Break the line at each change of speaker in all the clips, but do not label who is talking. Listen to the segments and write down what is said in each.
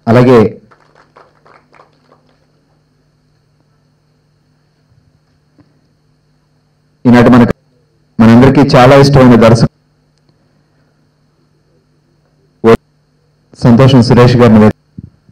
అలాగే ఈనాటి మనకు మనందరికీ చాలా ఇష్టమైన దర్శకుడు సంతోషం సురేష్ గారిని వేదిక-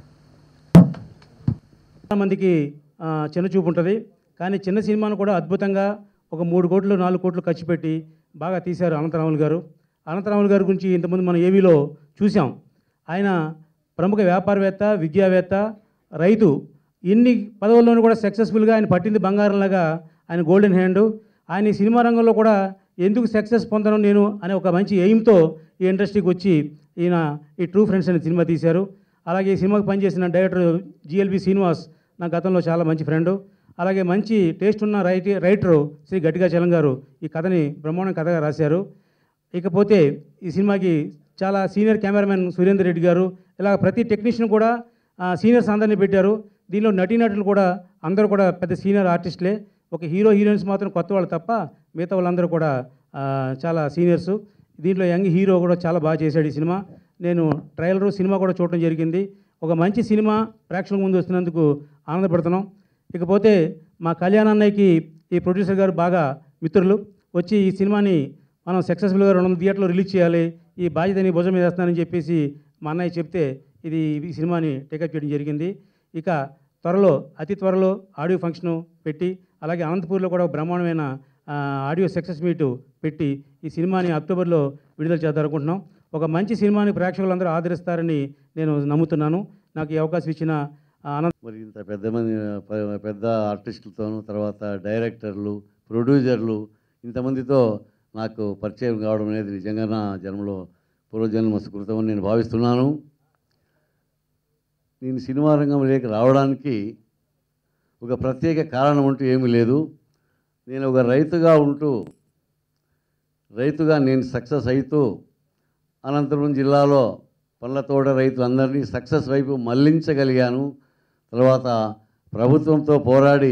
చాలా మందికి ఆ, చిన్న చూపు ఉంటుంది కానీ చిన్న సినిమాను కూడా అద్భుతంగా ఒక మూడు కోట్లు నాలుగు కోట్లు ఖర్చు పెట్టి బాగా తీశారు అనంతరాములు గారు అనంతరాములు గారి గురించి ఇంతకుముందు మనం ఏవీలో చూసాం ఆయన ప్రముఖ వ్యాపారవేత్త విద్యావేత్త రైతు ఇన్ని పదవుల్లోనూ కూడా సక్సెస్ఫుల్గా ఆయన పట్టింది బంగారంలాగా ఆయన గోల్డెన్ హ్యాండ్ ఆయన ఈ సినిమా రంగంలో కూడా ఎందుకు సక్సెస్ పొందను నేను అనే ఒక మంచి ఎయిమ్తో ఈ ఇండస్ట్రీకి వచ్చి ఈయన ఈ ట్రూ ఫ్రెండ్స్ అనే సినిమా తీశారు అలాగే ఈ సినిమాకి పనిచేసిన డైరెక్టర్ జిఎల్బి శ్రీనివాస్ నా గతంలో చాలా మంచి ఫ్రెండు అలాగే మంచి టేస్ట్ ఉన్న రైటి రైటరు శ్రీ గట్టిగా చలం గారు ఈ కథని బ్రహ్మాండం కథగా రాశారు ఇకపోతే ఈ సినిమాకి చాలా సీనియర్ కెమెరామెన్ సురేందర్ రెడ్డి గారు ఇలా ప్రతి టెక్నీషియన్ కూడా ఆ, సీనియర్స్ అందరినీ పెట్టారు దీనిలో నటీనటులు కూడా అందరూ కూడా పెద్ద సీనియర్ ఆర్టిస్టులే ఒక హీరో హీరోయిన్స్ మాత్రం కొత్త వాళ్ళు తప్ప మిగతా వాళ్ళందరూ కూడా ఆ, చాలా సీనియర్స్ దీంట్లో యంగ్ హీరో కూడా చాలా బాగా చేశాడు ఈ సినిమా నేను ట్రైలరు సినిమా కూడా చూడటం జరిగింది ఒక మంచి సినిమా ప్రేక్షకుల ముందు వస్తున్నందుకు ఆనందపడుతున్నాం ఇకపోతే మా కళ్యాణ్ అన్నయ్యకి ఈ ప్రొడ్యూసర్ గారు బాగా మిత్రులు వచ్చి ఈ సినిమాని మనం సక్సెస్ఫుల్గా రెండు వందల థియేటర్లో రిలీజ్ చేయాలి ఈ బాధ్యత నీ భుజం మీద వేస్తున్నానని చెప్పేసి మా అన్నయ్య చెప్తే ఇది ఈ సినిమాని టేకప్ చేయడం జరిగింది ఇక త్వరలో అతి త్వరలో ఆడియో ఫంక్షను పెట్టి అలాగే అనంతపూర్లో కూడా ఒక బ్రహ్మాండమైన ఆ, ఆడియో సక్సెస్ మీట్ పెట్టి ఈ సినిమాని అక్టోబర్లో విడుదల చేద్దామనుకుంటున్నాం ఒక మంచి సినిమాని ప్రేక్షకులందరూ ఆదరిస్తారని నేను నమ్ముతున్నాను నాకు ఈ అవకాశం ఇచ్చిన ఆ, అనంత
మరి ఇంత పెద్ద మంది ప- పెద్ద ఆర్టిస్టులతోనూ తర్వాత డైరెక్టర్లు ప్రొడ్యూసర్లు ఇంతమందితో నాకు పరిచయం కావడం అనేది నిజంగా నా జన్మలో పూర్వజన్మ సుకృతం అని నేను భావిస్తున్నాను నేను సినిమా రంగంలోకి రావడానికి ఒక ప్రత్యేక కారణం అంటూ ఏమీ లేదు నేను ఒక రైతుగా ఉంటూ రైతుగా నేను సక్సెస్ అవుతూ అనంతపురం జిల్లాలో పళ్ళ తోట రైతులందరినీ సక్సెస్ వైపు మళ్లించగలిగాను తర్వాత ప్రభుత్వంతో పోరాడి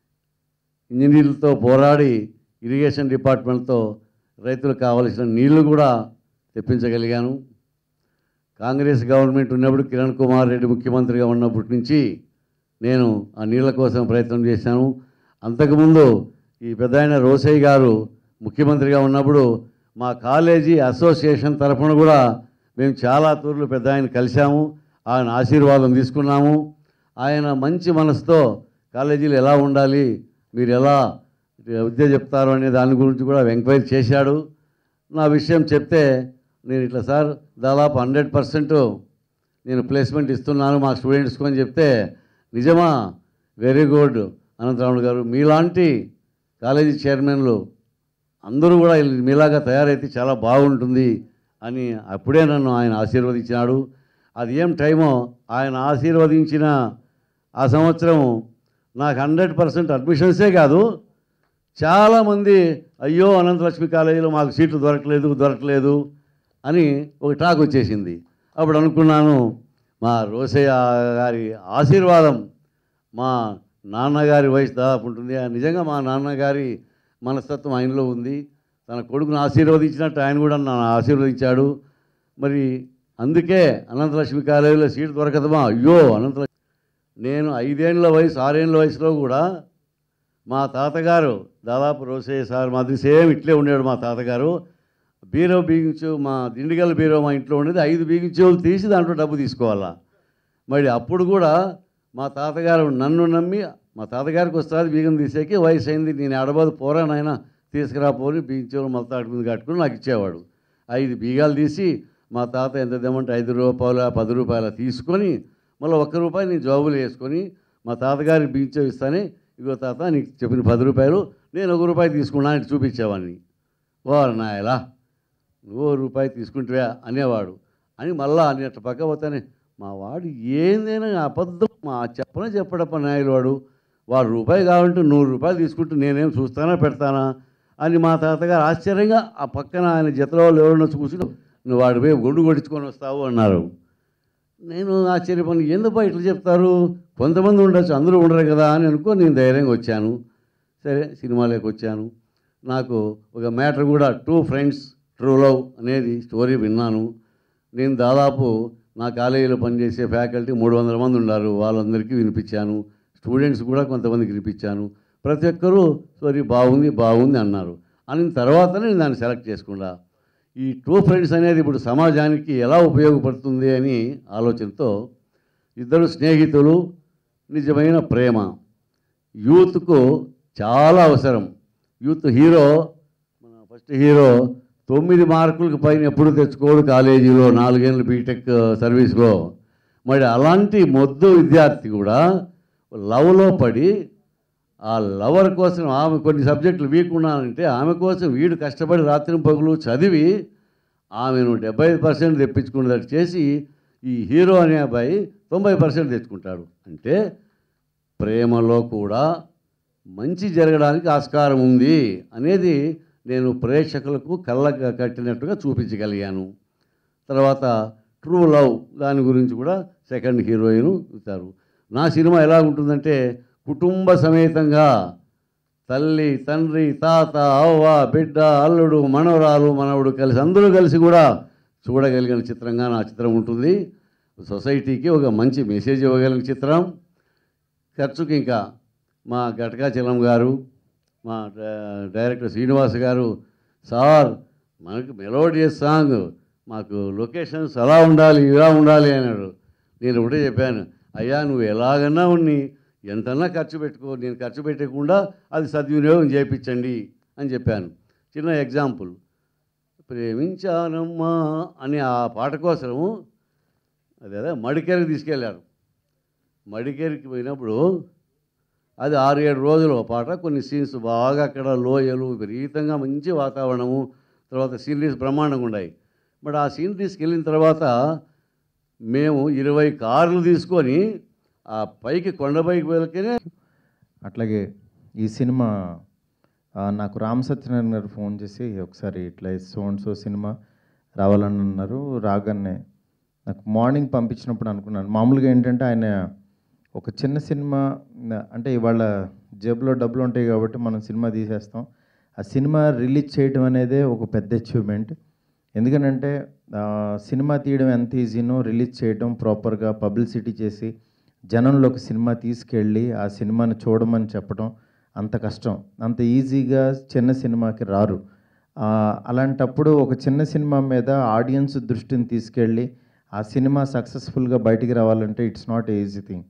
ఇంజనీర్లతో పోరాడి ఇరిగేషన్ డిపార్ట్మెంట్తో రైతులకు కావలసిన నీళ్లు కూడా తెప్పించగలిగాను కాంగ్రెస్ గవర్నమెంట్ ఉన్నప్పుడు కిరణ్ కుమార్ రెడ్డి ముఖ్యమంత్రిగా ఉన్నప్పటి నుంచి నేను ఆ నీళ్ళ కోసం ప్రయత్నం చేశాను అంతకుముందు ఈ పెద్ద ఆయన రోసయ్య గారు ముఖ్యమంత్రిగా ఉన్నప్పుడు మా కాలేజీ అసోసియేషన్ తరఫున కూడా మేము చాలా తూర్లు పెద్ద ఆయన కలిశాము ఆయన ఆశీర్వాదం తీసుకున్నాము ఆయన మంచి మనసుతో కాలేజీలు ఎలా ఉండాలి మీరు ఎలా విద్య చెప్తారు అనే దాని గురించి కూడా ఎంక్వైరీ చేశాడు నా విషయం చెప్తే నేను ఇట్లా సార్ దాదాపు హండ్రెడ్ పర్సెంట్ నేను ప్లేస్మెంట్ ఇస్తున్నాను మా స్టూడెంట్స్కి అని చెప్తే నిజమా వెరీ గుడ్ అనంతరాముడు గారు మీలాంటి కాలేజీ చైర్మన్లు అందరూ కూడా మీలాగా తయారైతే చాలా బాగుంటుంది అని అప్పుడే నన్ను ఆయన ఆశీర్వదించినాడు అది ఏం టైమో ఆయన ఆశీర్వదించిన ఆ సంవత్సరం నాకు హండ్రెడ్ పర్సెంట్ అడ్మిషన్సే కాదు చాలామంది అయ్యో అనంతలక్ష్మి కాలేజీలో మాకు సీట్లు దొరకలేదు దొరకలేదు అని ఒక టాక్ వచ్చేసింది అప్పుడు అనుకున్నాను మా రోసయ్య గారి ఆశీర్వాదం మా నాన్నగారి వయసు దాదాపు ఉంటుంది ఆ నిజంగా మా నాన్నగారి మనస్తత్వం ఆయనలో ఉంది తన కొడుకును ఆశీర్వదించినట్టు ఆయన కూడా నన్ను ఆశీర్వదించాడు మరి అందుకే అనంతలక్ష్మి కాలేజీలో సీటు దొరకదమా అయ్యో అనంతలక్ష్మి నేను ఐదేళ్ల వయసు ఆరేళ్ల వయసులో కూడా మా తాతగారు దాదాపు రోసయ్య సార్ మాదిరి సేమ్ ఇట్లే ఉండేవాడు మా తాతగారు బీరో బీగించు మా దిండిగల బీరో మా ఇంట్లో ఉండేది ఐదు బీగించేవులు తీసి దాంట్లో డబ్బు తీసుకోవాలా మరి అప్పుడు కూడా మా తాతగారు నన్ను నమ్మి మా తాతగారికి వస్తుంది బీగం తీసేకి వయసు అయింది నేను ఆడబోదు పోరా నాయన తీసుకురా పోని బీగించేవాళ్ళు మొత్తం మీద కట్టుకుని నాకు ఇచ్చేవాడు ఐదు బీగాలు తీసి మా తాత ఎంత తెమ్మంటే ఐదు రూపాయల పది రూపాయల తీసుకొని మళ్ళీ ఒక్క రూపాయి నేను జాబులు వేసుకొని మా తాతగారికి బీగించే ఇస్తానే ఇగో తాత నీకు చెప్పిన పది రూపాయలు నేను ఒక రూపాయి తీసుకున్నా అని చూపించేవాడిని వారు నాయలా నువ్వు రూపాయి తీసుకుంటే అనేవాడు అని మళ్ళా అనేట పక్క పోతానే మా వాడు ఏందైనా అబద్ధం మా చెప్పనే చెప్పడప్ప నాయుడు వాడు వాడు రూపాయి కావాలంటే నూరు రూపాయలు తీసుకుంటూ నేనేం చూస్తానా పెడతానా అని మా తాతగారు ఆశ్చర్యంగా ఆ పక్కన ఆయన జతలో వాళ్ళు ఎవరైనా కూర్చుని నువ్వు వాడి పోయి గుండు కొట్టించుకొని వస్తావు అన్నారు నేను ఆశ్చర్యపోయి ఎందుకు ఇట్లా చెప్తారు కొంతమంది ఉండొచ్చు అందరూ ఉండరు కదా అని అనుకో నేను ధైర్యంగా వచ్చాను సరే సినిమాలోకి వచ్చాను నాకు ఒక మ్యాటర్ కూడా టూ ఫ్రెండ్స్ ట్రూ లవ్ అనేది స్టోరీ విన్నాను నేను దాదాపు నా కాలేజీలో పనిచేసే ఫ్యాకల్టీ మూడు వందల మంది ఉన్నారు వాళ్ళందరికీ వినిపించాను స్టూడెంట్స్ కూడా కొంతమందికి వినిపించాను ప్రతి ఒక్కరూ సారీ బాగుంది బాగుంది అన్నారు అన్న తర్వాతనే నేను దాన్ని సెలెక్ట్ చేసుకున్నా ఈ ట్రూ ఫ్రెండ్స్ అనేది ఇప్పుడు సమాజానికి ఎలా ఉపయోగపడుతుంది అని ఆలోచనతో ఇద్దరు స్నేహితులు నిజమైన ప్రేమ యూత్కు చాలా అవసరం యూత్ హీరో మన ఫస్ట్ హీరో తొమ్మిది మార్కులకు పైన ఎప్పుడు తెచ్చుకోడు కాలేజీలో నాలుగేళ్ళు బీటెక్ సర్వీస్లో మరి అలాంటి మొద్దు విద్యార్థి కూడా లవ్లో పడి ఆ లవర్ కోసం ఆమె కొన్ని సబ్జెక్టులు వీక్ ఉన్నానంటే ఆమె కోసం వీడు కష్టపడి రాత్రి పగులు చదివి ఆమెను డెబ్బై ఐదు పర్సెంట్ తెప్పించుకునేటట్టు చేసి ఈ హీరో అనే అబ్బాయి తొంభై పర్సెంట్ తెచ్చుకుంటాడు అంటే ప్రేమలో కూడా మంచి జరగడానికి ఆస్కారం ఉంది అనేది నేను ప్రేక్షకులకు కళ్ళ కట్టినట్టుగా చూపించగలిగాను తర్వాత ట్రూ లవ్ దాని గురించి కూడా సెకండ్ హీరోయిన్ ఇస్తారు నా సినిమా ఎలా ఉంటుందంటే కుటుంబ సమేతంగా తల్లి తండ్రి తాత అవ్వ బిడ్డ అల్లుడు మనవరాలు మనవడు కలిసి అందరూ కలిసి కూడా చూడగలిగిన చిత్రంగా నా చిత్రం ఉంటుంది సొసైటీకి ఒక మంచి మెసేజ్ ఇవ్వగలిగిన చిత్రం ఖర్చుకి ఇంకా మా ఘటకాచలం గారు మా డై- డైరెక్టర్ శ్రీనివాస్ గారు సార్ మనకు మెలోడియస్ సాంగ్ మాకు లొకేషన్స్ అలా ఉండాలి ఇలా ఉండాలి అన్నాడు నేను ఒకటే చెప్పాను అయ్యా నువ్వు ఎలాగన్నా ఉన్ని ఎంతన్నా ఖర్చు పెట్టుకో నేను ఖర్చు పెట్టకుండా అది సద్వినియోగం చేయించండి అని చెప్పాను చిన్న ఎగ్జాంపుల్ ప్రేమించానమ్మా అని ఆ పాట కోసము అదే మడికేరికి తీసుకెళ్ళారు మడికేరికి పోయినప్పుడు అది ఆరు ఏడు రోజులు ఆ పాట కొన్ని సీన్స్ బాగా అక్కడ లోయలు విపరీతంగా మంచి వాతావరణము తర్వాత సీనరీస్ బ్రహ్మాండంగా ఉన్నాయి బట్ ఆ సీనరీస్కి వెళ్ళిన తర్వాత మేము ఇరవై కార్లు తీసుకొని ఆ పైకి కొండపైకి వెళ్తేనే
అట్లాగే ఈ సినిమా ఆ, నాకు రామ్ సత్యనారాయణ గారు ఫోన్ చేసి ఒకసారి ఇట్లా సో అండ్ సో సినిమా రావాలని అన్నారు రాగానే నాకు మార్నింగ్ పంపించినప్పుడు అనుకున్నాను మామూలుగా ఏంటంటే ఆయన ఒక చిన్న సినిమా న- అంటే ఇవాళ జేబులో డబ్బులు ఉంటాయి కాబట్టి మనం సినిమా తీసేస్తాం ఆ సినిమా రిలీజ్ చేయడం అనేదే ఒక పెద్ద అచీవ్మెంట్ ఎందుకనంటే ఆ, సినిమా తీయడం ఎంత ఈజీనో రిలీజ్ చేయడం ప్రాపర్గా పబ్లిసిటీ చేసి జనంలోకి సినిమా తీసుకెళ్ళి ఆ సినిమాని చూడమని చెప్పడం అంత కష్టం అంత ఈజీగా చిన్న సినిమాకి రారు ఆ, అలాంటప్పుడు ఒక చిన్న సినిమా మీద ఆడియన్స్ దృష్టిని తీసుకెళ్ళి ఆ సినిమా సక్సెస్ఫుల్గా బయటికి రావాలంటే ఇట్స్ నాట్ ఈజీ థింగ్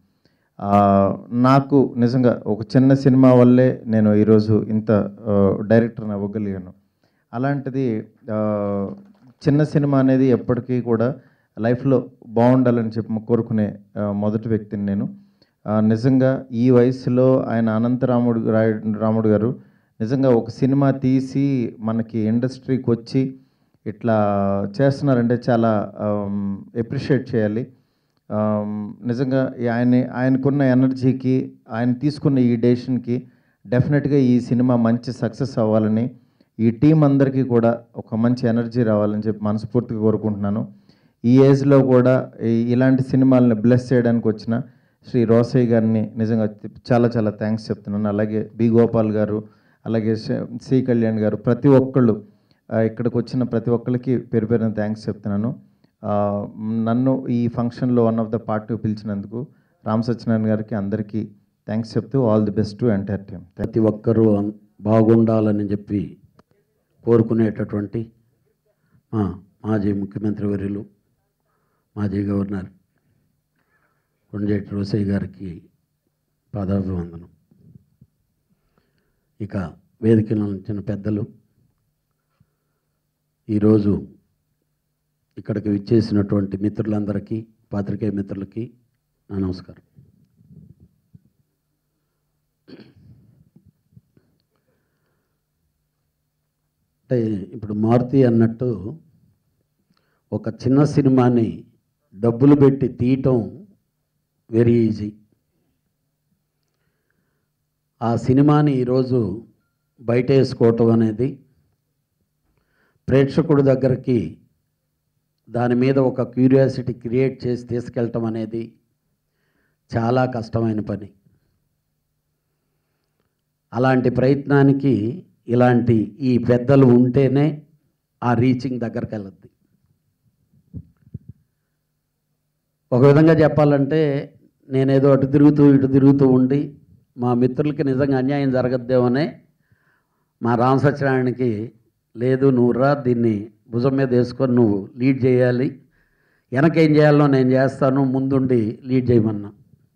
నాకు నిజంగా ఒక చిన్న సినిమా వల్లే నేను ఈరోజు ఇంత డైరెక్టర్ని అవ్వగలిగాను అలాంటిది ఆ, చిన్న సినిమా అనేది ఎప్పటికీ కూడా లైఫ్లో బాగుండాలని చెప్పి కోరుకునే ఆ, మొదటి వ్యక్తిని నేను ఆ, నిజంగా ఈ వయసులో ఆయన అనంతరాముడు రాయ రాముడు గారు నిజంగా ఒక సినిమా తీసి మనకి ఇండస్ట్రీకి వచ్చి ఇట్లా చేస్తున్నారంటే చాలా ఎప్రిషియేట్ చేయాలి ఆమ్, నిజంగా ఈ ఆయన ఆయనకున్న ఎనర్జీకి ఆయన తీసుకున్న ఈ డెసిషన్కి డెఫినెట్గా ఈ సినిమా మంచి సక్సెస్ అవ్వాలని ఈ టీం అందరికీ కూడా ఒక మంచి ఎనర్జీ రావాలని చెప్పి మనస్ఫూర్తిగా కోరుకుంటున్నాను ఈ ఏజ్లో కూడా ఈ- ఇలాంటి సినిమాలను బ్లెస్ చేయడానికి వచ్చిన శ్రీ రోసయ్య గారిని నిజంగా చాలా చాలా థ్యాంక్స్ చెప్తున్నాను అలాగే బి గోపాల్ గారు అలాగే శ్రీ- సి కళ్యాణ్ గారు ప్రతి ఒక్కళ్ళు ఆ, ఇక్కడికి వచ్చిన ప్రతి ఒక్కరికి పేరు పేరున థ్యాంక్స్ చెప్తున్నాను ఆ, నన్ను ఈ ఫంక్షన్లో వన్ ఆఫ్ ద పార్ట్ పిలిచినందుకు రామ్ సత్యనారాయణ గారికి అందరికీ థ్యాంక్స్ చెప్తూ all the best to entire team
ప్రతి ఒక్కరూ అన్- బాగుండాలని చెప్పి కోరుకునేటటువంటి మా మాజీ ముఖ్యమంత్రి వర్యులు మాజీ గవర్నర్ కొండేటి రోసయ్య గారికి పాదాభివందనం ఇక వేదికలో ఉంచిన పెద్దలు ఈరోజు ఇక్కడికి విచ్చేసినటువంటి మిత్రులందరికీ పాత్రికేయ మిత్రులకి నా నమస్కారం అంటే ఇప్పుడు మారుతి అన్నట్టు ఒక చిన్న సినిమాని డబ్బులు పెట్టి తీయటం వెరీ ఈజీ ఆ సినిమాని ఈరోజు బయట వేసుకోవటం అనేది ప్రేక్షకుడి దగ్గరికి దాని మీద ఒక క్యూరియాసిటీ క్రియేట్ చేసి తీసుకెళ్ళటం అనేది చాలా కష్టమైన పని అలాంటి ప్రయత్నానికి ఇలాంటి ఈ పెద్దలు ఉంటేనే ఆ రీచింగ్ దగ్గరికి వెళ్ళద్ది ఒక విధంగా చెప్పాలంటే నేనేదో అటు తిరుగుతూ ఇటు తిరుగుతూ ఉండి మా మిత్రులకి నిజంగా అన్యాయం జరగద్దేమనే మా రామ సత్యనారాయణకి లేదు నువ్వు రా దీన్ని భుజం మీద వేసుకొని నువ్వు లీడ్ చేయాలి వెనకేం చేయాలో నేను చేస్తాను ముందుండి లీడ్ చేయమన్నా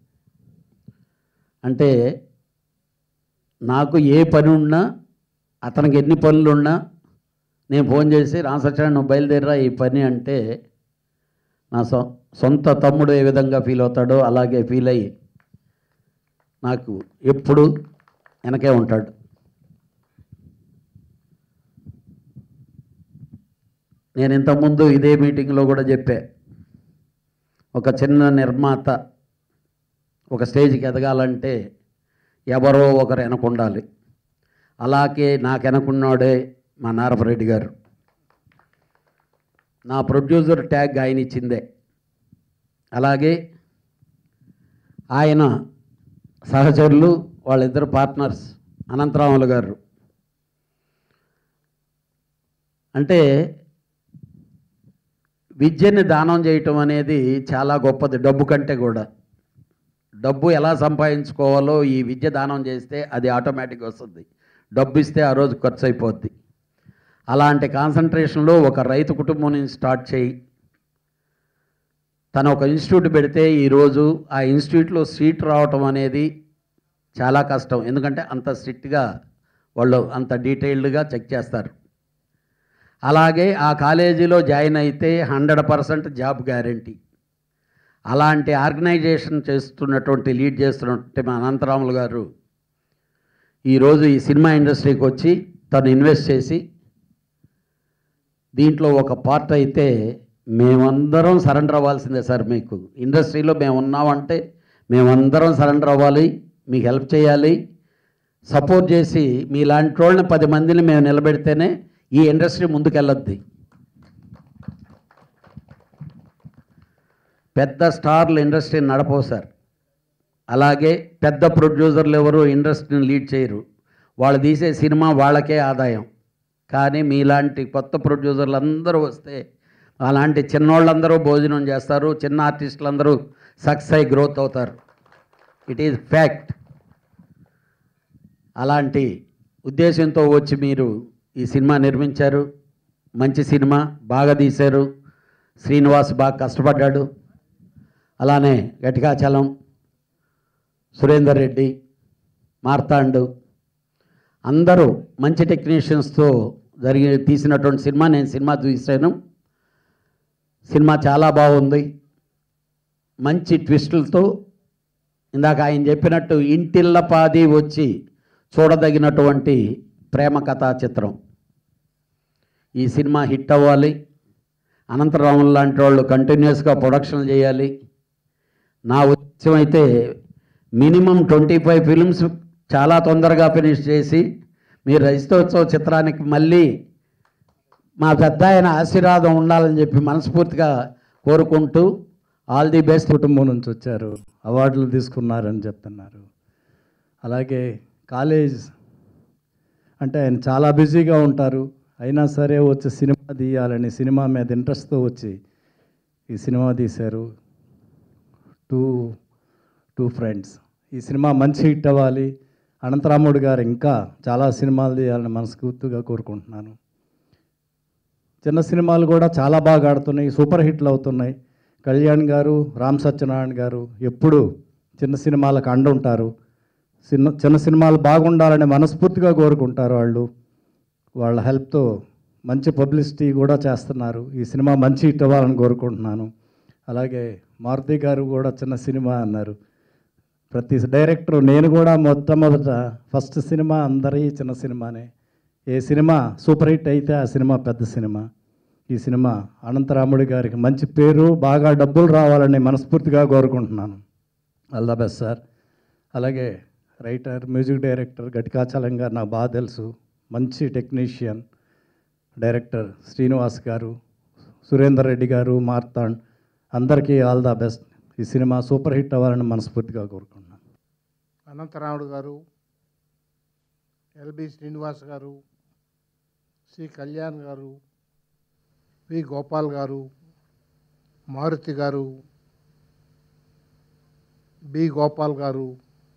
అంటే నాకు ఏ పని ఉన్నా అతనికి ఎన్ని పనులు ఉన్నా నేను ఫోన్ చేసి రామ సత్యనారాయణ నువ్వు బయలుదేరరా ఈ పని అంటే నా సొ సొంత తమ్ముడు ఏ విధంగా ఫీల్ అవుతాడో అలాగే ఫీల్ అయ్యి నాకు ఎప్పుడు వెనకే ఉంటాడు నేను ఇంతకుముందు ఇదే మీటింగ్లో కూడా చెప్పా ఒక చిన్న నిర్మాత ఒక స్టేజ్కి ఎదగాలంటే ఎవరో ఒకరు వెనక ఉండాలి అలాగే నాకు వెనకున్నాడే మా నారపరెడ్డి గారు నా ప్రొడ్యూసర్ ట్యాగ్ ఆయన ఇచ్చిందే అలాగే ఆయన సహచరులు వాళ్ళిద్దరు పార్ట్నర్స్ అనంతరాములు గారు అంటే విద్యని దానం చేయటం అనేది చాలా గొప్పది డబ్బు కంటే కూడా డబ్బు ఎలా సంపాదించుకోవాలో ఈ విద్య దానం చేస్తే అది ఆటోమేటిక్ వస్తుంది డబ్బు ఇస్తే ఆ రోజు ఖర్చు అయిపోద్ది అలాంటి కాన్సన్ట్రేషన్లో ఒక రైతు కుటుంబం నుంచి స్టార్ట్ చేయి తను ఒక ఇన్స్టిట్యూట్ పెడితే ఈరోజు ఆ ఇన్స్టిట్యూట్లో సీట్ రావటం అనేది చాలా కష్టం ఎందుకంటే అంత స్ట్రిక్ట్గా వాళ్ళు అంత డీటెయిల్డ్గా చెక్ చేస్తారు అలాగే ఆ కాలేజీలో జాయిన్ అయితే హండ్రెడ్ పర్సెంట్ జాబ్ గ్యారంటీ అలాంటి ఆర్గనైజేషన్ చేస్తున్నటువంటి లీడ్ చేస్తున్నటువంటి మా అనంతరాములు గారు ఈరోజు ఈ సినిమా ఇండస్ట్రీకి వచ్చి తను ఇన్వెస్ట్ చేసి దీంట్లో ఒక పార్ట్ అయితే మేమందరం సరెండర్ అవ్వాల్సిందే సార్ మీకు ఇండస్ట్రీలో మేము ఉన్నామంటే మేమందరం సరెండర్ అవ్వాలి మీకు హెల్ప్ చేయాలి సపోర్ట్ చేసి మీలాంటి వాళ్ళని పది మందిని మేము నిలబెడితేనే ఈ ఇండస్ట్రీ ముందుకెళ్ళద్ది పెద్ద స్టార్లు ఇండస్ట్రీని నడపవు సార్ అలాగే పెద్ద ప్రొడ్యూసర్లు ఎవరు ఇండస్ట్రీని లీడ్ చేయరు వాళ్ళు తీసే సినిమా వాళ్ళకే ఆదాయం కానీ మీలాంటి కొత్త ప్రొడ్యూసర్లు అందరూ వస్తే అలాంటి చిన్నోళ్ళందరూ భోజనం చేస్తారు చిన్న ఆర్టిస్టులు అందరూ సక్సెస్ అయి గ్రోత్ అవుతారు ఇట్ ఈజ్ ఫ్యాక్ట్ అలాంటి ఉద్దేశంతో వచ్చి మీరు ఈ సినిమా నిర్మించారు మంచి సినిమా బాగా తీశారు శ్రీనివాస్ బాగా కష్టపడ్డాడు అలానే గటికాచలం సురేందర్ రెడ్డి మార్తాండు అందరూ మంచి టెక్నీషియన్స్తో జరిగి తీసినటువంటి సినిమా నేను సినిమా చూసాను సినిమా చాలా బాగుంది మంచి ట్విస్టులతో ఇందాక ఆయన చెప్పినట్టు ఇంటిల్లపాది వచ్చి చూడదగినటువంటి ప్రేమ కథా చిత్రం ఈ సినిమా హిట్ అవ్వాలి అనంతరాములు లాంటి వాళ్ళు కంటిన్యూస్గా ప్రొడక్షన్ చేయాలి నా ఉద్దేశం అయితే మినిమం ట్వంటీ ఫైవ్ ఫిల్మ్స్ చాలా తొందరగా ఫినిష్ చేసి మీరు రజితోత్సవ చిత్రానికి మళ్ళీ మా పెద్ద ఆయన ఆశీర్వాదం ఉండాలని చెప్పి మనస్ఫూర్తిగా కోరుకుంటూ ఆల్ ది బెస్ట్
కుటుంబం నుంచి వచ్చారు అవార్డులు తీసుకున్నారని చెప్తున్నారు అలాగే కాలేజ్ అంటే ఆయన చాలా బిజీగా ఉంటారు అయినా సరే వచ్చి సినిమా తీయాలని సినిమా మీద ఇంట్రెస్ట్తో వచ్చి ఈ సినిమా తీశారు టూ టూ ఫ్రెండ్స్ ఈ సినిమా మంచి హిట్ అవ్వాలి అనంతరాముడు గారు ఇంకా చాలా సినిమాలు తీయాలని మనస్ఫూర్తిగా కోరుకుంటున్నాను చిన్న సినిమాలు కూడా చాలా బాగా ఆడుతున్నాయి సూపర్ హిట్లు అవుతున్నాయి కళ్యాణ్ గారు రామ్ సత్యనారాయణ గారు ఎప్పుడు చిన్న సినిమాలకు అండ ఉంటారు చిన్న చిన్న సినిమాలు బాగుండాలని మనస్ఫూర్తిగా కోరుకుంటారు వాళ్ళు వాళ్ళ హెల్ప్తో మంచి పబ్లిసిటీ కూడా చేస్తున్నారు ఈ సినిమా మంచి హిట్ అవ్వాలని కోరుకుంటున్నాను అలాగే మారుతి గారు కూడా చిన్న సినిమా అన్నారు ప్రతి డైరెక్టర్ నేను కూడా మొట్టమొదట ఫస్ట్ సినిమా అందరి చిన్న సినిమానే ఏ సినిమా సూపర్ హిట్ అయితే ఆ సినిమా పెద్ద సినిమా ఈ సినిమా అనంతరాముడి గారికి మంచి పేరు బాగా డబ్బులు రావాలని మనస్ఫూర్తిగా కోరుకుంటున్నాను ఆల్ ద బెస్ట్ సార్ అలాగే writer music director Gatikachalam garu నాకు బాగా తెలుసు మంచి టెక్నీషియన్ డైరెక్టర్ శ్రీనివాస్ గారు సురేందర్ రెడ్డి గారు మార్తాండ్ అందరికీ ఆల్ ద బెస్ట్ ఈ సినిమా సూపర్ హిట్ అవ్వాలని మనస్ఫూర్తిగా కోరుకుంటున్నాను
అనంతరాముడు గారు ఎల్బి శ్రీనివాస్ గారు సి కళ్యాణ్ గారు వి గోపాల్ గారు మారుతి గారు బి గోపాల్ గారు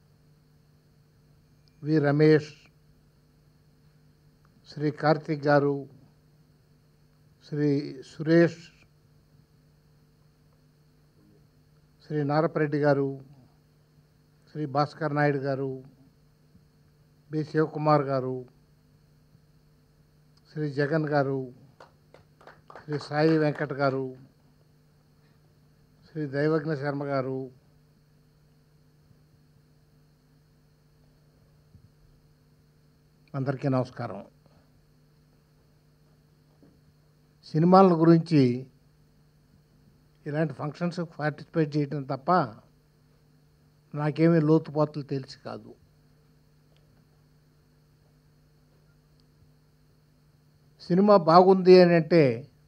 వి రమేష్ శ్రీ కార్తిక్ గారు శ్రీ సురేష్ శ్రీ నారపరెడ్డి గారు శ్రీ భాస్కర్ నాయుడు గారు బి శివకుమార్ గారు శ్రీ జగన్ గారు శ్రీ సాయి వెంకట్ గారు శ్రీ దైవజ్ఞ శర్మ గారు అందరికీ నమస్కారం సినిమాల గురించి ఇలాంటి ఫంక్షన్స్ పార్టిసిపేట్ చేయటం తప్ప నాకేమీ లోతుపాతులు తెలిసి కాదు సినిమా బాగుంది అని అంటే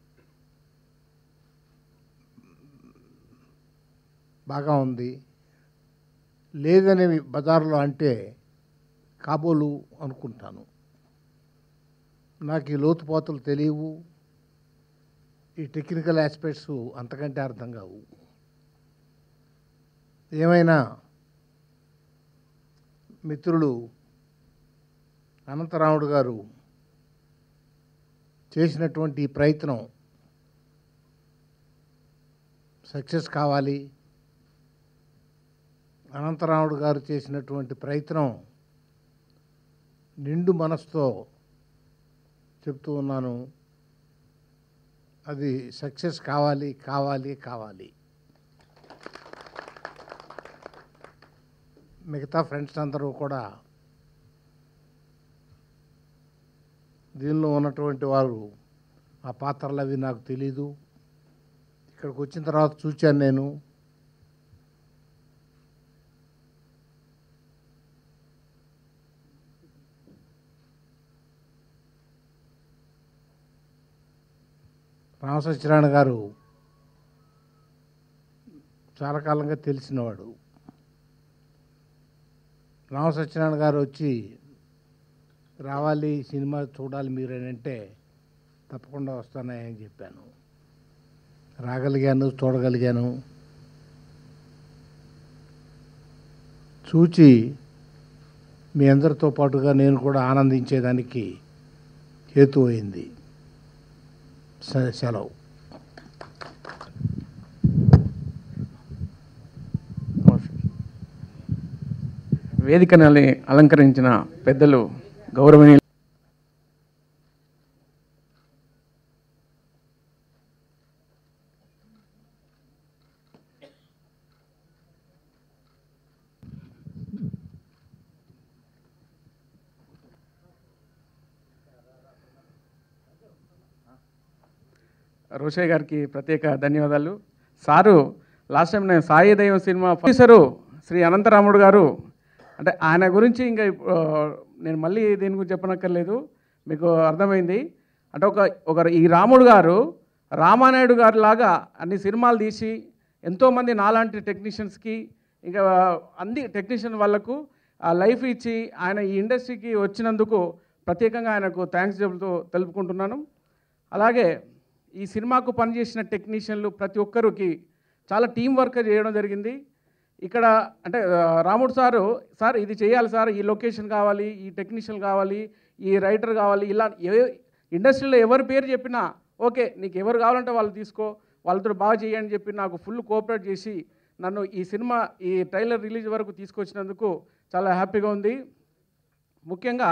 బాగా ఉంది లేదని బజార్లో అంటే కాబోలు అనుకుంటాను నాకు ఈ లోతుపాతులు తెలియవు ఈ టెక్నికల్ ఆస్పెక్ట్స్ అంతకంటే అర్థం కావు ఏమైనా మిత్రులు అనంతరాముడు గారు చేసినటువంటి ఈ ప్రయత్నం సక్సెస్ కావాలి అనంతరాముడు గారు చేసినటువంటి ప్రయత్నం నిండు మనసుతో చెప్తూ ఉన్నాను అది సక్సెస్ కావాలి కావాలి కావాలి మిగతా ఫ్రెండ్స్ అందరూ కూడా దీనిలో ఉన్నటువంటి వారు ఆ పాత్రలు అవి నాకు తెలీదు ఇక్కడికి వచ్చిన తర్వాత చూశాను నేను రామసత్యనారాయణ గారు చాలా కాలంగా తెలిసినవాడు రామసత్యనారాయణ గారు వచ్చి రావాలి సినిమా చూడాలి మీరని అంటే తప్పకుండా వస్తానని చెప్పాను రాగలిగాను చూడగలిగాను చూచి మీ అందరితో పాటుగా నేను కూడా ఆనందించేదానికి హేతు అయింది స- సెలవు
వేదికని అలంకరించిన పెద్దలు గౌరవనీయులు రోషయ్య గారికి ప్రత్యేక ధన్యవాదాలు సారు లాస్ట్ టైం నేను సాయి దైవం సినిమా ప్రొడ్యూసరు శ్రీ అనంతరాముడు గారు అంటే ఆయన గురించి ఇంకా ఇప్పు- ఆ, నేను మళ్ళీ దీని గురించి చెప్పనక్కర్లేదు మీకు అర్థమైంది అంటే ఒక ఒక ఈ రాముడు గారు రామానాయుడు గారి లాగా అన్ని సినిమాలు తీసి ఎంతోమంది నాలాంటి టెక్నీషియన్స్కి ఇంకా అన్ని టెక్నీషియన్ వాళ్ళకు ఆ లైఫ్ ఇచ్చి ఆయన ఈ ఇండస్ట్రీకి వచ్చినందుకు ప్రత్యేకంగా ఆయనకు థ్యాంక్స్ చెబుతూ తెలుపుకుంటున్నాను అలాగే ఈ సినిమాకు పనిచేసిన టెక్నీషియన్లు ప్రతి ఒక్కరికి చాలా టీం వర్క్ చేయడం జరిగింది ఇక్కడ అంటే ఆ, రాముడు సారు సార్ ఇది చేయాలి సార్ ఈ లొకేషన్ కావాలి ఈ టెక్నీషియన్ కావాలి ఈ రైటర్ కావాలి ఇలా ఏ ఇండస్ట్రీలో ఎవరి పేరు చెప్పినా ఓకే నీకు ఎవరు కావాలంటే వాళ్ళు తీసుకో వాళ్ళతో బాగా చేయని చెప్పి నాకు ఫుల్ కోఆపరేట్ చేసి నన్ను ఈ సినిమా ఈ ట్రైలర్ రిలీజ్ వరకు తీసుకొచ్చినందుకు చాలా హ్యాపీగా ఉంది ముఖ్యంగా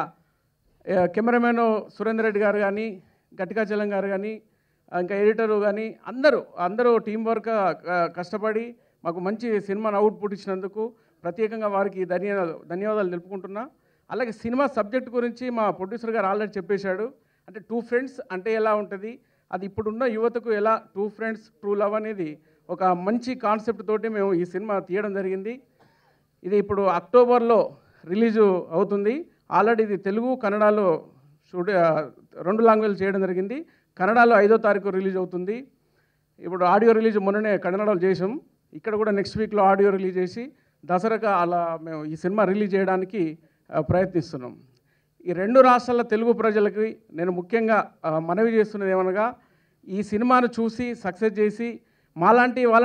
ఏ, కెమెరామెన్ సురేందర్ రెడ్డి గారు కానీ గట్టికాచలం గారు కానీ ఇంకా ఎడిటరు కానీ అందరూ అందరూ టీం వర్క్ కష్టపడి మాకు మంచి సినిమాను అవుట్పుట్ ఇచ్చినందుకు ప్రత్యేకంగా వారికి ధన్యవాదాలు ధన్యవాదాలు తెలుపుకుంటున్నా అలాగే సినిమా సబ్జెక్ట్ గురించి మా ప్రొడ్యూసర్ గారు ఆల్రెడీ చెప్పేశాడు అంటే టూ ఫ్రెండ్స్ అంటే ఎలా ఉంటుంది అది ఇప్పుడున్న యువతకు ఎలా టూ ఫ్రెండ్స్ ట్రూ లవ్ అనేది ఒక మంచి కాన్సెప్ట్ తోటి మేము ఈ సినిమా తీయడం జరిగింది ఇది ఇప్పుడు అక్టోబర్లో రిలీజు అవుతుంది ఆల్రెడీ ఇది తెలుగు కన్నడలో షూట్ ఆ, రెండు లాంగ్వేజ్ చేయడం జరిగింది కన్నడలో ఐదో తారీఖు రిలీజ్ అవుతుంది ఇప్పుడు ఆడియో రిలీజ్ మొన్ననే కన్నడలో చేసాం ఇక్కడ కూడా నెక్స్ట్ వీక్లో ఆడియో రిలీజ్ చేసి దసరాకు అలా మేము ఈ సినిమా రిలీజ్ చేయడానికి ఆ, ప్రయత్నిస్తున్నాం ఈ రెండు రాష్ట్రాల తెలుగు ప్రజలకి నేను ముఖ్యంగా ఆ, మనవి చేస్తున్నది ఏమనగా ఈ సినిమాను చూసి సక్సెస్ చేసి మాలాంటి వాళ్ళను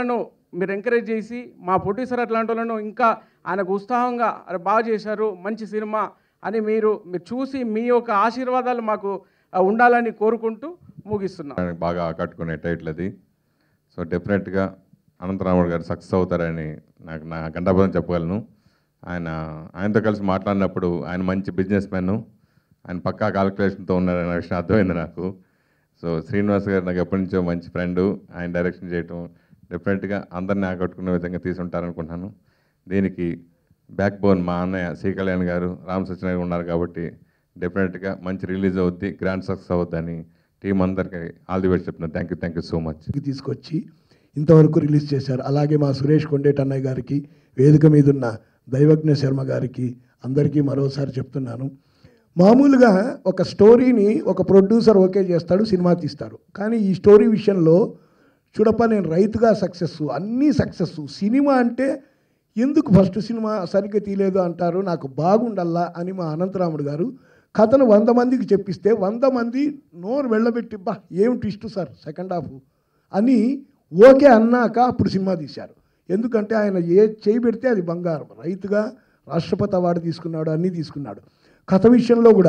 మీరు ఎంకరేజ్ చేసి మా ప్రొడ్యూసర్ అట్లాంటి వాళ్ళను ఇంకా ఆయనకు ఉత్సాహంగా అరే బాగా చేశారు మంచి సినిమా అని మీరు మీరు చూసి మీ యొక్క ఆశీర్వాదాలు మాకు ఆ, ఉండాలని కోరుకుంటూ ముగిస్తున్నాం
ఆయనకు బాగా ఆకట్టుకునే టైటిల్ అది సో డెఫినెట్గా అనంతరాముడు గారు సక్సెస్ అవుతారని నాకు నా గంటాపదం చెప్పగలను ఆయన ఆయనతో కలిసి మాట్లాడినప్పుడు ఆయన మంచి బిజినెస్ మ్యాన్ ఆయన పక్కా కాలిక్యులేషన్తో ఉన్నారనే విషయం అర్థమైంది నాకు సో శ్రీనివాస్ గారు నాకు ఎప్పటి నుంచో మంచి ఫ్రెండ్ ఆయన డైరెక్షన్ చేయటం డెఫినెట్గా అందరిని ఆకట్టుకునే విధంగా తీసుంటారనుకుంటున్నాను దీనికి బ్యాక్ బోన్ మా అన్నయ్య శ్రీ కళ్యాణ్ గారు రామ్ సత్యనారాయణ ఉన్నారు కాబట్టి డెఫినెట్గా మంచి రిలీజ్ అవుద్ది గ్రాండ్ సక్సెస్ అవుద్దని టీం అందరికీ ఆల్ ది బెస్ట్ చెప్తున్నాను thank you thank you so much
తీసుకొచ్చి ఇంతవరకు రిలీజ్ చేశారు అలాగే మా సురేష్ కొండేటన్నయ్య గారికి వేదిక మీద ఉన్న దైవజ్ఞ శర్మ గారికి అందరికీ మరోసారి చెప్తున్నాను మామూలుగా ఒక స్టోరీని ఒక ప్రొడ్యూసర్ ఓకే చేస్తాడు సినిమా తీస్తాడు కానీ ఈ స్టోరీ విషయంలో చూడప్ప నేను రైతుగా సక్సెస్ అన్నీ సక్సెస్ సినిమా అంటే ఎందుకు ఫస్ట్ సినిమా సరిగ్గా తీయలేదు అంటారు నాకు బాగుండల్లా అని మా అనంతరాముడు గారు కథను వంద మందికి చెప్పిస్తే వంద మంది నోరు వెళ్ళబెట్టి బా ఏం ట్విస్ట్ సార్ సెకండ్ హాఫ్ అని ఓకే అన్నాక అప్పుడు సినిమా తీశారు ఎందుకంటే ఆయన ఏ చేయి పెడితే అది బంగారం రైతుగా రాష్ట్రపతి అవార్డు తీసుకున్నాడు అన్నీ తీసుకున్నాడు కథ విషయంలో కూడా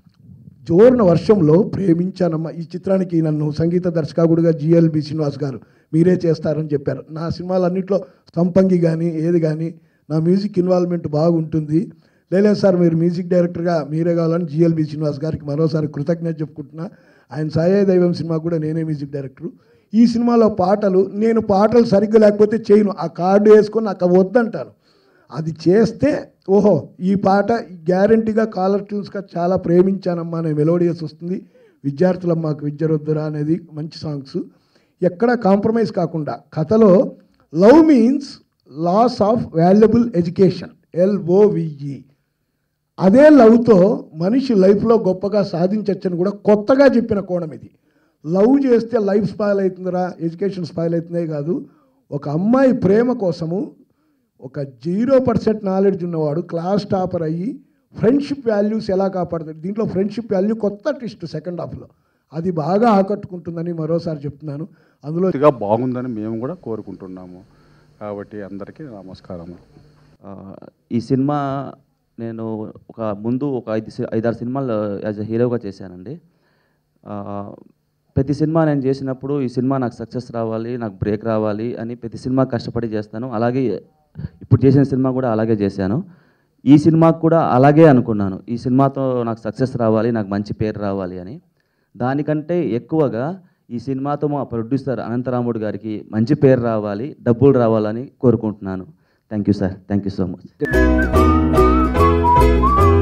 జోరున వర్షంలో ప్రేమించానమ్మ ఈ చిత్రానికి నన్ను సంగీత దర్శకుడుగా జిఎల్బి శ్రీనివాస్ గారు మీరే చేస్తారని చెప్పారు నా సినిమాలన్నింటిలో స్తంపంగి కానీ ఏది కానీ నా మ్యూజిక్ ఇన్వాల్వ్మెంట్ బాగుంటుంది లేదు సార్ మీరు మ్యూజిక్ డైరెక్టర్గా మీరే కావాలని జిఎల్బి శ్రీనివాస్ గారికి మరోసారి కృతజ్ఞత చెప్పుకుంటున్నా ఆయన సాయే దైవం సినిమా కూడా నేనే మ్యూజిక్ డైరెక్టరు ఈ సినిమాలో పాటలు నేను పాటలు సరిగ్గా లేకపోతే చేయను ఆ కార్డు వేసుకొని నాకు అవి వద్దంటాను అది చేస్తే ఓహో ఈ పాట గ్యారంటీగా కాలర్ ట్యూన్స్గా చాలా ప్రేమించానమ్మా అనే మెలోడియస్ వస్తుంది విద్యార్థులమ్మకు విద్యరొద్దురా అనేది మంచి సాంగ్స్ ఎక్కడ కాంప్రమైజ్ కాకుండా కథలో love means loss of valuable education L O V E అదే లవ్తో మనిషి లైఫ్లో గొప్పగా సాధించవచ్చని కూడా కొత్తగా చెప్పిన కోణం ఇది లవ్ చేస్తే లైఫ్ స్పాయిల్ అవుతుందిరా ఎడ్యుకేషన్ స్పాయిల్ అవుతుందే కాదు ఒక అమ్మాయి ప్రేమ కోసము ఒక జీరో పర్సెంట్ నాలెడ్జ్ ఉన్నవాడు క్లాస్ టాపర్ అయ్యి ఫ్రెండ్షిప్ వాల్యూస్ ఎలా కాపాడుతాడు దీంట్లో ఫ్రెండ్షిప్ వాల్యూ కొత్త ట్విస్ట్ సెకండ్ హాఫ్లో అది బాగా ఆకట్టుకుంటుందని మరోసారి చెప్తున్నాను అందులో
పూర్తిగా బాగుందని మేము కూడా కోరుకుంటున్నాము కాబట్టి అందరికీ నమస్కారం
ఆ, ఈ సినిమా నేను ఒక ముందు ఒక ఐదు సి- ఐదారు సినిమాలు యాజ్ ఎ హీరోగా చేశానండి ఆ, ప్రతి సినిమా నేను చేసినప్పుడు ఈ సినిమా నాకు సక్సెస్ రావాలి నాకు బ్రేక్ రావాలి అని ప్రతి సినిమా కష్టపడి చేస్తాను అలాగే ఇప్పుడు చేసిన సినిమా కూడా అలాగే చేశాను ఈ సినిమాకు కూడా అలాగే అనుకున్నాను ఈ సినిమాతో నాకు సక్సెస్ రావాలి నాకు మంచి పేరు రావాలి అని దానికంటే ఎక్కువగా ఈ సినిమాతో మా ప్రొడ్యూసర్ అనంతరాముడు గారికి మంచి పేరు రావాలి డబ్బులు రావాలని కోరుకుంటున్నాను thank you sir thank you so much